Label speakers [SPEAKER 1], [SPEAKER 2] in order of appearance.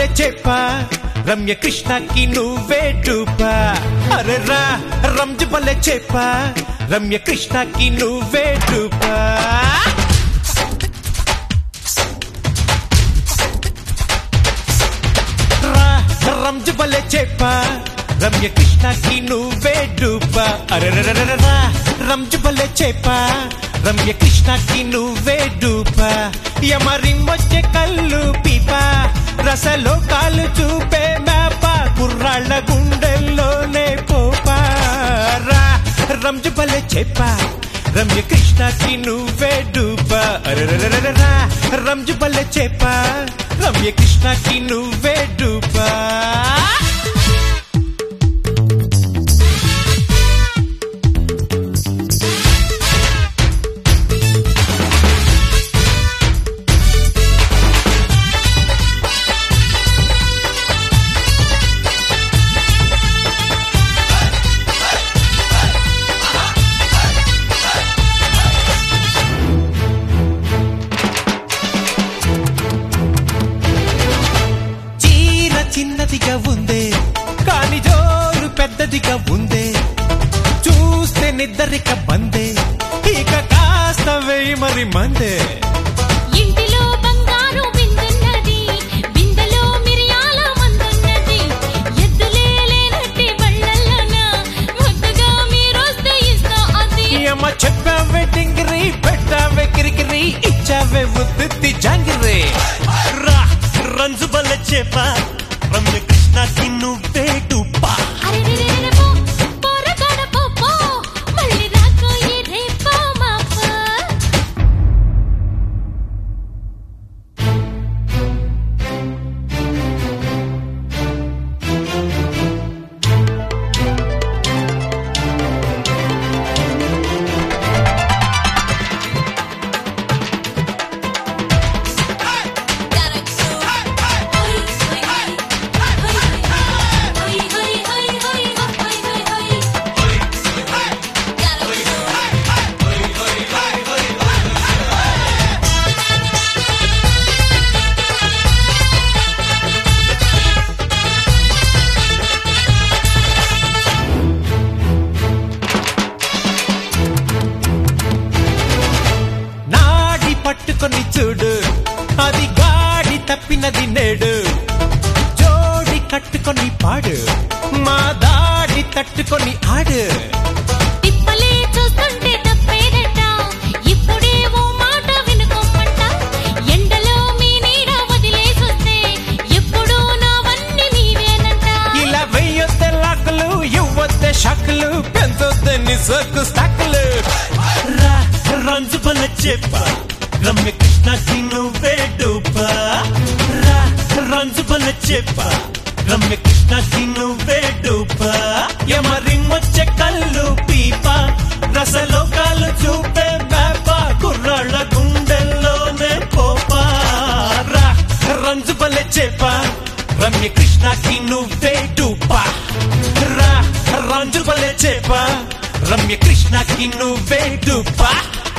[SPEAKER 1] బలే చెప్ప రమ్య కృష్ణకి నువ్వే డూపా అరే రా రంజు బలే చెప్ప రమ్య కృష్ణకి నువ్వే డూపా రా రంజు బలే చెప్ప రమ్య కృష్ణకి నువ్వే డూపా అరే రా రంజు బలే చెప్ప రమ్య కృష్ణకి నువ్వే డూపా యమరిమ్మొచ్చే కళ్ళు పీప రసలో కాలు చూపే మేప కుర్రాళ్ళ గుండెల్లోనే పోపా రా రంజు బలే చెప్ప రమ్య కృష్ణకి నువ్వే డూపా అరే రా రంజు బలే చెప్ప రమ్య కృష్ణకి నువ్వే డూపా చీర చిన్నదిగా ఉందే కాని జోరు పెద్దదిగా ఉందే చూస్తే నిద్దరిక బందే ఇక కాస్త వేయి మరి మందే
[SPEAKER 2] ఇంటిలో బంగారు బిందున్నది బిందెలో మిరియాల మందున్నది ఎద్దులే లేనట్టి బళ్ళల్లోన ముద్దుగా మీరొస్తే ఇస్తా అది
[SPEAKER 1] అమ్మ చెప్పావే టింగిరి పెట్టావే కిరికిరి ఇచ్చావే ఉత్తి జాంగిరి
[SPEAKER 3] రా రంజు బల్ల చేప రమ్య కృష్ణకి నువ్వే డూపా
[SPEAKER 2] అరెరెరెరెరె పో, పోరగాడ పో, పో. మళ్ళీ రాకు ఈ రేపో మాపో.
[SPEAKER 1] నాడి పట్టుకొని చూడు అది గాడి తప్పినది నేడు జోడి కట్టుకొని పాడు మా దాడి తట్టుకొని ఆడు
[SPEAKER 2] తిప్పలే చూస్తుంటే తప్పేదట ఇప్పుడే ఓ మాట వినుకోమంట ఎండలో మీ నీడ వదిలేసొస్తే ఎప్పుడూ నావన్నీ నీవేనంట
[SPEAKER 1] ఇలా వెయ్యొద్దే లాకులు ఇవ్వొద్దే షాకులు పెంచొద్దే నీ సోకు స్టాకులు
[SPEAKER 3] రా రంజు బల్ల చేప రమ్య కృష్ణకి నువ్వే డూపా రా రంజు బల్ల చేప రమ్య కృష్ణకి నువ్వే డూపా
[SPEAKER 1] ఎమరిమ్మొచ్చే కళ్ళు పీప రసలోకాలు చూపే మేప కుర్రాళ్ళ గుండెల్లోనే పోపా రా రంజు బలే చేప రమ్య కృష్ణకి నువ్వే డూపా రా రంజు బలే చేప రమ్య కృష్ణకి నువ్వే డూపా